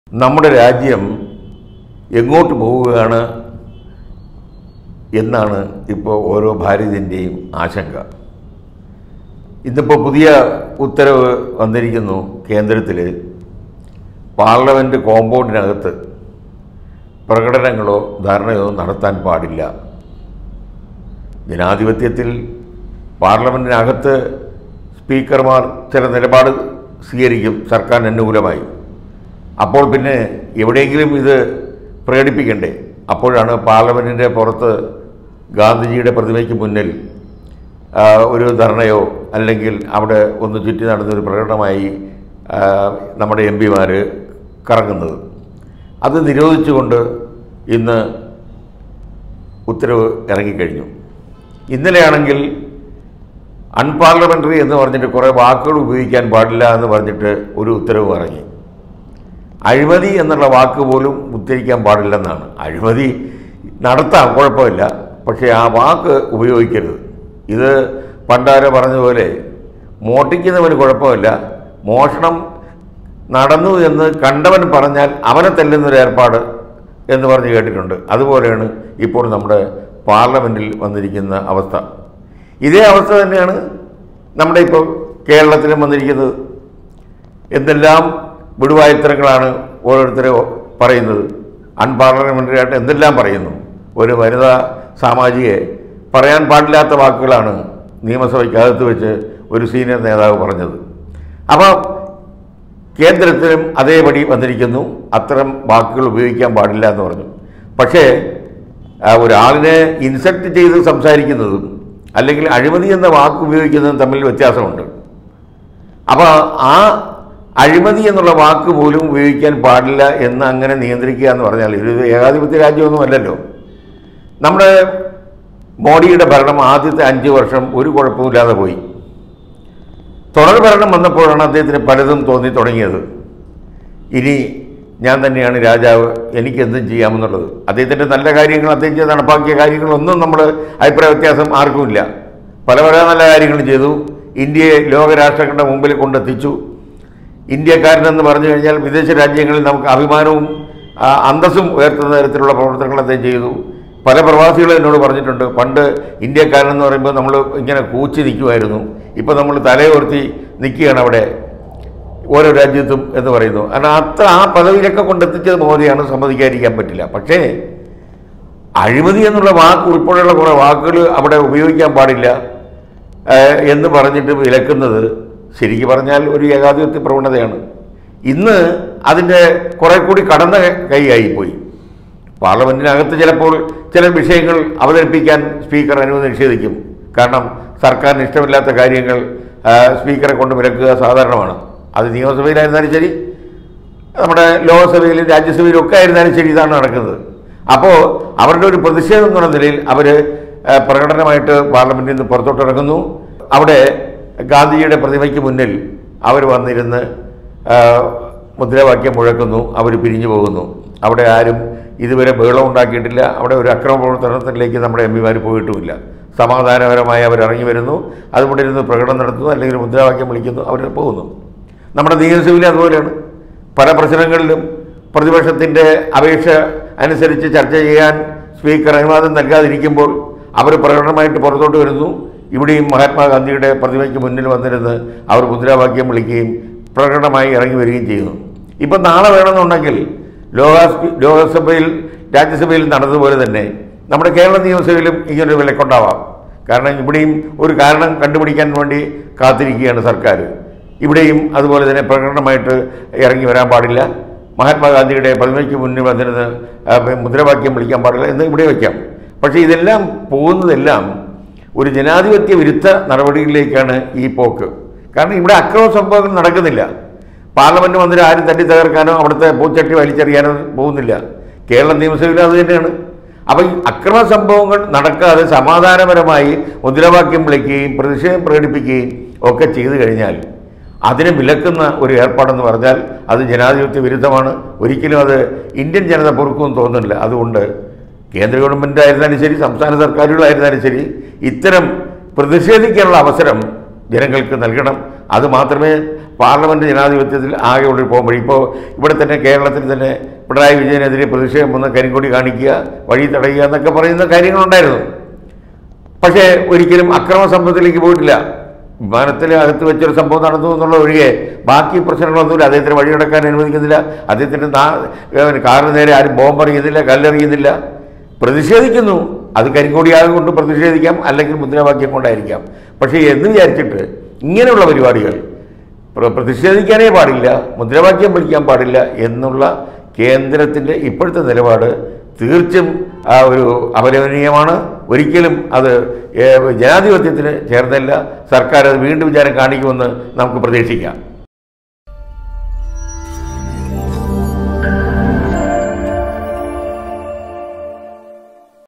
നമ്മുടെ രാജ്യം എങ്ങോട്ട് പോവുകയാണ് എന്നാണ് ഇപ്പോൾ ഓരോ ഭാരതീയൻ്റെയും ആശങ്ക ഇന്നിപ്പോൾ പുതിയ ഉത്തരവ് വന്നിരിക്കുന്നു കേന്ദ്രത്തിൽ പാർലമെൻറ്റ് കോമ്പൗണ്ടിനകത്ത് പ്രകടനങ്ങളോ ധാരണയോ നടത്താൻ പാടില്ല ജനാധിപത്യത്തിൽ പാർലമെൻറ്റിനകത്ത് സ്പീക്കർമാർ ചില നിലപാട് സ്വീകരിക്കും സർക്കാരിന് അനുകൂലമായി അപ്പോൾ പിന്നെ എവിടെയെങ്കിലും ഇത് പ്രകടിപ്പിക്കണ്ടേ അപ്പോഴാണ് പാർലമെൻറ്റിൻ്റെ പുറത്ത് ഗാന്ധിജിയുടെ പ്രതിമയ്ക്ക് മുന്നിൽ ആ, ഒരു ധർണയോ അല്ലെങ്കിൽ അവിടെ ഒന്ന് ചുറ്റി നടന്നൊരു പ്രകടനമായി ആ, നമ്മുടെ എം പിമാർ കറങ്ങുന്നത് അത് നിരോധിച്ചുകൊണ്ട് ഇന്ന് ഉത്തരവ് ഇറങ്ങിക്കഴിഞ്ഞു ഇന്നലെയാണെങ്കിൽ അൺപാർലമെൻ്ററി എന്ന് പറഞ്ഞിട്ട് കുറേ വാക്കുകൾ ഉപയോഗിക്കാൻ പാടില്ല എന്ന് പറഞ്ഞിട്ട് ഒരു ഉത്തരവ് ഇറങ്ങി അഴിമതി എന്നുള്ള വാക്ക് പോലും ഉച്ചരിക്കാൻ പാടില്ലെന്നാണ് അഴിമതി നടത്താം കുഴപ്പമില്ല പക്ഷേ ആ വാക്ക് ഉപയോഗിക്കരുത് ഇത് പണ്ടാരോ പറഞ്ഞതുപോലെ മോട്ടിക്കുന്നവന് കുഴപ്പമില്ല മോഷണം നടന്നു എന്ന് കണ്ടവൻ പറഞ്ഞാൽ അവനെ തെല്ലുന്നൊരു ഏർപ്പാട് എന്ന് പറഞ്ഞ് കേട്ടിട്ടുണ്ട് അതുപോലെയാണ് ഇപ്പോൾ നമ്മുടെ പാർലമെൻറ്റിൽ വന്നിരിക്കുന്ന അവസ്ഥ ഇതേ അവസ്ഥ തന്നെയാണ് നമ്മുടെ ഇപ്പോൾ കേരളത്തിലും വന്നിരിക്കുന്നത് എന്തെല്ലാം വിടുവായുത്തരങ്ങളാണ് ഓരോരുത്തരും പറയുന്നത് അൺപാർലമെൻ്ററി ആയിട്ട് എന്തെല്ലാം പറയുന്നു ഒരു വനിതാ സാമാജികയെ പറയാൻ പാടില്ലാത്ത വാക്കുകളാണ് നിയമസഭയ്ക്കകത്ത് വെച്ച് ഒരു സീനിയർ നേതാവ് പറഞ്ഞത് അപ്പോൾ കേന്ദ്രത്തിലും അതേപടി വന്നിരിക്കുന്നു അത്തരം വാക്കുകൾ ഉപയോഗിക്കാൻ പാടില്ല എന്ന് പറഞ്ഞു പക്ഷേ ആ, ഒരാളിനെ ഇൻസൾട്ട് ചെയ്ത് സംസാരിക്കുന്നതും അല്ലെങ്കിൽ അഴിമതി എന്ന വാക്ക് ഉപയോഗിക്കുന്നതും തമ്മിൽ വ്യത്യാസമുണ്ട് അപ്പോൾ ആ അഴിമതി എന്നുള്ള വാക്ക് പോലും ഉപയോഗിക്കാൻ പാടില്ല എന്ന് അങ്ങനെ നിയന്ത്രിക്കുക എന്ന് പറഞ്ഞാൽ ഇത് ഏകാധിപത്യ രാജ്യമൊന്നും അല്ലല്ലോ നമ്മുടെ മോഡിയുടെ ഭരണം ആദ്യത്തെ അഞ്ച് വർഷം ഒരു കുഴപ്പമില്ലാതെ പോയി തുടർ ഭരണം വന്നപ്പോഴാണ് അദ്ദേഹത്തിന് പലതും തോന്നി തുടങ്ങിയത് ഇനി ഞാൻ തന്നെയാണ് രാജാവ് എനിക്ക് എന്തും ചെയ്യാമെന്നുള്ളത് അദ്ദേഹത്തിൻ്റെ നല്ല കാര്യങ്ങൾ അദ്ദേഹം ചെയ്ത് നടപ്പാക്കിയ കാര്യങ്ങളൊന്നും നമ്മൾ അഭിപ്രായ വ്യത്യാസം ആർക്കുമില്ല പല പല നല്ല കാര്യങ്ങളും ചെയ്തു ഇന്ത്യയെ ലോകരാഷ്ട്രങ്ങളുടെ മുമ്പിൽ കൊണ്ടെത്തിച്ചു ഇന്ത്യക്കാരനെന്ന് പറഞ്ഞു കഴിഞ്ഞാൽ വിദേശ രാജ്യങ്ങളിൽ നമുക്ക് അഭിമാനവും ആ, അന്തസ്സും ഉയർത്തുന്ന തരത്തിലുള്ള പ്രവർത്തനങ്ങൾ അദ്ദേഹം ചെയ്തു പല പ്രവാസികളും എന്നോട് പറഞ്ഞിട്ടുണ്ട് പണ്ട് ഇന്ത്യക്കാരനെന്ന് പറയുമ്പോൾ നമ്മൾ ഇങ്ങനെ കൂച്ചി നിൽക്കുമായിരുന്നു ഇപ്പോൾ നമ്മൾ തലയോർത്തി നിൽക്കുകയാണ് അവിടെ ഓരോ രാജ്യത്തും എന്ന് പറയുന്നു കാരണം അത്ര ആ പദവിയിലൊക്കെ കൊണ്ടെത്തിച്ചത് മോദിയാണ് സമ്മതിക്കാതിരിക്കാൻ പറ്റില്ല പക്ഷേ അഴിമതി എന്നുള്ള വാക്ക് ഉൾപ്പെടെയുള്ള കുറേ വാക്കുകൾ അവിടെ ഉപയോഗിക്കാൻ പാടില്ല ഏഹ്, എന്ന് പറഞ്ഞിട്ട് വിലക്കുന്നത് ശരിക്കും പറഞ്ഞാൽ ഒരു ഏകാധിപത്യ പ്രവണതയാണ് ഇന്ന് അതിൻ്റെ കുറെ കൂടി കടന്ന കൈയായിപ്പോയി പാർലമെൻറ്റിനകത്ത് ചിലപ്പോൾ ചില വിഷയങ്ങൾ അവതരിപ്പിക്കാൻ സ്പീക്കർ അനുമതി നിഷേധിക്കും കാരണം സർക്കാരിന് ഇഷ്ടമില്ലാത്ത കാര്യങ്ങൾ ആ, സ്പീക്കറെ കൊണ്ട് വിലക്കുക സാധാരണമാണ് അത് നിയമസഭയിലായിരുന്നാലും ശരി നമ്മുടെ ലോകസഭയിലും രാജ്യസഭയിലും ഒക്കെ ആയിരുന്നാലും ശരി ഇതാണ് നടക്കുന്നത് അപ്പോൾ അവരുടെ ഒരു പ്രതിഷേധം എന്നുള്ള നിലയിൽ അവർ പ്രകടനമായിട്ട് പാർലമെൻറ്റിൽ നിന്ന് പുറത്തോട്ട് ഇറങ്ങുന്നു അവിടെ ഗാന്ധിജിയുടെ പ്രതിമയ്ക്ക് മുന്നിൽ അവർ വന്നിരുന്ന് ആ, മുദ്രാവാക്യം മുഴക്കുന്നു അവർ പിരിഞ്ഞു പോകുന്നു അവിടെ ആരും ഇതുവരെ ബഹളം ഉണ്ടാക്കിയിട്ടില്ല അവിടെ ഒരു അക്രമ പ്രവർത്തനത്തിലേക്ക് നമ്മുടെ എം പിമാർ പോയിട്ടുമില്ല സമാധാനപരമായി അവർ ഇറങ്ങി വരുന്നു അതുകൊണ്ട് ഇരുന്ന് പ്രകടനം നടത്തുന്നു അല്ലെങ്കിൽ ഒരു മുദ്രാവാക്യം വിളിക്കുന്നു അവർ പോകുന്നു നമ്മുടെ നിയമസഭയിൽ അതുപോലെയാണ് പല പ്രശ്നങ്ങളിലും പ്രതിപക്ഷത്തിൻ്റെ അപേക്ഷ അനുസരിച്ച് ചർച്ച ചെയ്യാൻ സ്പീക്കർ അനുവാദം നൽകാതിരിക്കുമ്പോൾ അവർ പ്രകടനമായിട്ട് പുറത്തോട്ട് വരുന്നു ഇവിടെയും മഹാത്മാഗാന്ധിയുടെ പ്രതിമയ്ക്ക് മുന്നിൽ വന്നിരുന്ന് അവർ മുദ്രാവാക്യം വിളിക്കുകയും പ്രകടനമായി ഇറങ്ങി വരികയും ചെയ്യുന്നു ഇപ്പം നാളെ വേണമെന്നുണ്ടെങ്കിൽ ലോക ലോകസഭയിൽ രാജ്യസഭയിൽ നടന്നതുപോലെ തന്നെ നമ്മുടെ കേരള നിയമസഭയിലും ഇങ്ങനൊരു വിലക്കുണ്ടാവാം കാരണം ഇവിടെയും ഒരു കാരണം കണ്ടുപിടിക്കാൻ വേണ്ടി കാത്തിരിക്കുകയാണ് സർക്കാർ ഇവിടെയും അതുപോലെ തന്നെ പ്രകടനമായിട്ട് ഇറങ്ങി വരാൻ പാടില്ല മഹാത്മാഗാന്ധിയുടെ പ്രതിമയ്ക്ക് മുന്നിൽ വന്നിരുന്ന് ആ, മുദ്രാവാക്യം വിളിക്കാൻ പാടില്ല എന്ന് ഇവിടെ വയ്ക്കാം പക്ഷേ ഇതെല്ലാം പോകുന്നതെല്ലാം ഒരു ജനാധിപത്യ വിരുദ്ധ നടപടികളിലേക്കാണ് ഈ പോക്ക് കാരണം ഇവിടെ അക്രമ സംഭവങ്ങൾ നടക്കുന്നില്ല പാർലമെന്റ് മന്ദിരം ആരും തട്ടി തകർക്കാനോ അവിടുത്തെ പൂച്ചട്ടി വലിച്ചെറിയാനോ പോകുന്നില്ല കേരള നിയമസഭയിലും അത് തന്നെയാണ് അപ്പോൾ ഈ അക്രമ സംഭവങ്ങൾ നടക്കാതെ സമാധാനപരമായി മുദ്രാവാക്യം വിളിക്കുകയും പ്രതിഷേധം പ്രകടിപ്പിക്കുകയും ഒക്കെ ചെയ്തു കഴിഞ്ഞാൽ അതിനെ വിലക്കുന്ന ഒരു ഏർപ്പാടെന്ന് പറഞ്ഞാൽ അത് ജനാധിപത്യ വിരുദ്ധമാണ് ഒരിക്കലും അത് ഇന്ത്യൻ ജനത പൊറുക്കുമെന്ന് തോന്നുന്നില്ല അതുകൊണ്ട് കേന്ദ്ര ഗവൺമെൻറ് ആയിരുന്നാലും ശരി സംസ്ഥാന സർക്കാരുകളായിരുന്നാലും ശരി ഇത്തരം പ്രതിഷേധിക്കാനുള്ള അവസരം ജനങ്ങൾക്ക് നൽകണം അത് മാത്രമേ പാർലമെൻറ്റ് ജനാധിപത്യത്തിൽ ആകെയുള്ളൊരു പോംവഴി ഇപ്പോൾ ഇവിടെ തന്നെ കേരളത്തിൽ തന്നെ പിണറായി വിജയനെതിരെ പ്രതിഷേധം വന്ന് കരിങ്കൊടി കാണിക്കുക വഴി തടയുക എന്നൊക്കെ പറയുന്ന കാര്യങ്ങളുണ്ടായിരുന്നു പക്ഷേ ഒരിക്കലും അക്രമ സംഭവത്തിലേക്ക് പോയിട്ടില്ല വിമാനത്തിൽ അകത്ത് വെച്ചൊരു സംഭവം നടന്നു എന്നുള്ള ഒഴികെ ബാക്കി പ്രശ്നങ്ങളൊന്നുമില്ല അദ്ദേഹത്തിന് വഴിയടക്കാൻ അനുവദിക്കുന്നില്ല അദ്ദേഹത്തിൻ്റെ നാ ഏഹ് കാറിന് നേരെ ആരും ബോംബെറിയുന്നില്ല കല്ലെറിയുന്നില്ല പ്രതിഷേധിക്കുന്നു അത് കരിങ്കോടിയാകെ കൊണ്ട് പ്രതിഷേധിക്കാം അല്ലെങ്കിൽ മുദ്രാവാക്യം കൊണ്ടായിരിക്കാം പക്ഷേ എന്ന് വിചാരിച്ചിട്ട് ഇങ്ങനെയുള്ള പരിപാടികൾ പ്ര- പ്രതിഷേധിക്കാനേ പാടില്ല മുദ്രാവാക്യം വിളിക്കാൻ പാടില്ല എന്നുള്ള കേന്ദ്രത്തിൻ്റെ ഇപ്പോഴത്തെ നിലപാട് തീർച്ചും ആ ഒരു അപലപനീയമാണ് ഒരിക്കലും അത് ഏ, ജനാധിപത്യത്തിന് ചേർന്നല്ല സർക്കാർ അത് വീണ്ടും വിചാരം കാണിക്കുമെന്ന് നമുക്ക് പ്രതീക്ഷിക്കാം